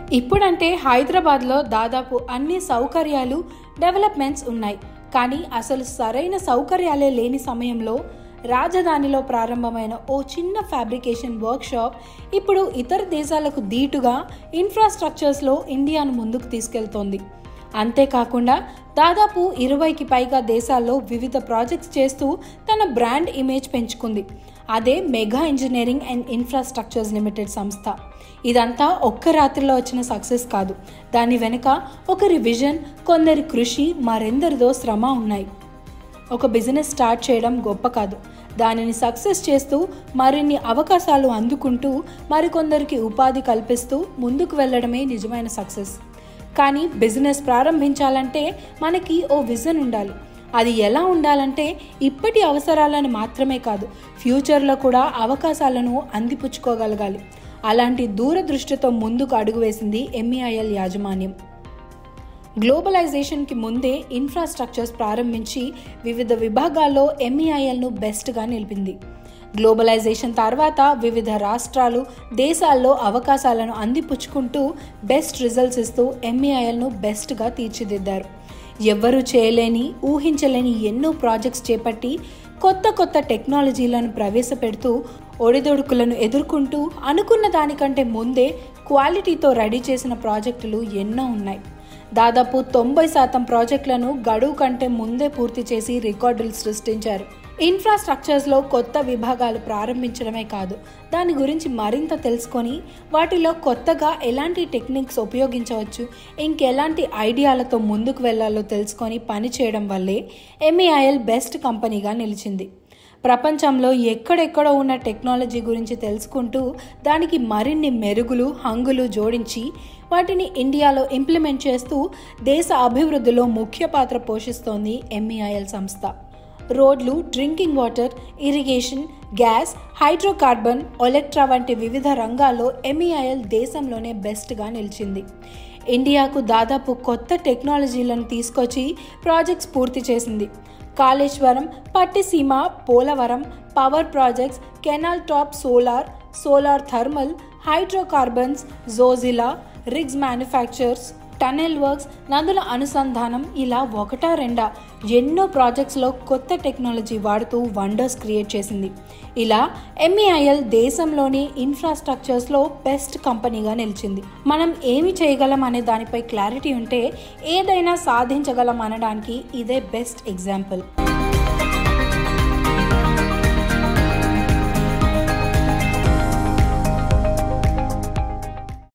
ఇప్పుడంటే హైదరాబాద్లో దాదాపు అన్ని సౌకర్యాలు డెవలప్మెంట్స్ ఉన్నాయి కానీ అసలు సరైన సౌకర్యాలే లేని సమయంలో రాజధానిలో ప్రారంభమైన ఓ చిన్న ఫ్యాబ్రికేషన్ వర్క్షాప్ ఇప్పుడు ఇతర దేశాలకు ధీటుగా ఇన్ఫ్రాస్ట్రక్చర్స్లో ఇండియాను ముందుకు తీసుకెళ్తోంది అంతేకాకుండా దాదాపు ఇరవైకి పైగా దేశాల్లో వివిధ ప్రాజెక్ట్స్ చేస్తూ తన బ్రాండ్ ఇమేజ్ పెంచుకుంది అదే Megha Engineering and Infrastructures Limited సంస్థ ఇదంతా ఒక్క రాత్రిలో వచ్చిన సక్సెస్ కాదు దాని వెనుక ఒకరి విజన్ కొందరి కృషి మరెందరిదో శ్రమ ఉన్నాయి ఒక బిజినెస్ స్టార్ట్ చేయడం గొప్ప కాదు దానిని సక్సెస్ చేస్తూ మరిన్ని అవకాశాలు అందుకుంటూ మరికొందరికి ఉపాధి కల్పిస్తూ ముందుకు వెళ్ళడమే నిజమైన సక్సెస్ కానీ బిజినెస్ ప్రారంభించాలంటే మనకి ఓ విజన్ ఉండాలి అది ఎలా ఉండాలంటే ఇప్పటి అవసరాలను మాత్రమే కాదు ఫ్యూచర్లో కూడా అవకాశాలను అందిపుచ్చుకోగలగాలి అలాంటి దూరదృష్టితో ముందుకు అడుగు వేసింది ఎంఈఐఎల్ యాజమాన్యం గ్లోబలైజేషన్కి ముందే ఇన్ఫ్రాస్ట్రక్చర్స్ ప్రారంభించి వివిధ విభాగాల్లో ఎంఈఐఎల్ను బెస్ట్గా నిలిపింది గ్లోబలైజేషన్ తర్వాత వివిధ రాష్ట్రాలు దేశాల్లో అవకాశాలను అందిపుచ్చుకుంటూ బెస్ట్ రిజల్ట్స్ ఇస్తూ ఎంఈఐఎల్ను బెస్ట్గా తీర్చిదిద్దారు ఎవ్వరూ చేయలేని ఊహించలేని ఎన్నో ప్రాజెక్ట్స్ చేపట్టి కొత్త కొత్త టెక్నాలజీలను ప్రవేశపెడుతూ ఒడిదొడుకులను ఎదుర్కొంటూ అనుకున్న దానికంటే ముందే క్వాలిటీతో రెడీ చేసిన ప్రాజెక్టులు ఎన్నో ఉన్నాయి దాదాపు తొంభై శాతం ప్రాజెక్టులను గడువు కంటే ముందే పూర్తి చేసి రికార్డులు సృష్టించారు ఇన్ఫ్రాస్ట్రక్చర్స్లో కొత్త విభాగాలు ప్రారంభించడమే కాదు దాని గురించి మరింత తెలుసుకొని వాటిలో కొత్తగా ఎలాంటి టెక్నిక్స్ ఉపయోగించవచ్చు ఇంకెలాంటి ఐడియాలతో ముందుకు వెళ్లాలో తెలుసుకొని పని చేయడం వల్లే ఎంఈఐఎల్ బెస్ట్ కంపెనీగా నిలిచింది ప్రపంచంలో ఎక్కడెక్కడో ఉన్న టెక్నాలజీ గురించి తెలుసుకుంటూ దానికి మరిన్ని మెరుగులు హంగులు జోడించి వాటిని ఇండియాలో ఇంప్లిమెంట్ చేస్తూ దేశ అభివృద్ధిలో ముఖ్య పాత్ర పోషిస్తోంది ఎంఈఐఎల్ సంస్థ రోడ్లు drinking water irrigation gas hydrocarbon Olectra వంటి వివిధ రంగాల్లో ఎంఈఐఎల్ దేశంలోనే బెస్ట్గా నిలిచింది ఇండియాకు దాదాపు కొత్త టెక్నాలజీలను తీసుకొచ్చి ప్రాజెక్ట్స్ పూర్తి చేసింది Kaleshwaram Pattiseema Polavaram power projects canal top solar solar thermal hydrocarbons Zojila rigs manufactures tunnel works నదుల అనుసంధానం ఇలా ఒకటా రెండా ఎన్నో ప్రాజెక్ట్స్లో కొత్త టెక్నాలజీ వాడుతూ వండర్స్ క్రియేట్ చేసింది ఇలా ఎంఈఐఎల్ దేశంలోని ఇన్ఫ్రాస్ట్రక్చర్స్లో బెస్ట్ కంపెనీగా నిలిచింది మనం ఏమి చేయగలం అనే దానిపై క్లారిటీ ఉంటే ఏదైనా సాధించగలం అనడానికి ఇదే బెస్ట్ ఎగ్జాంపుల్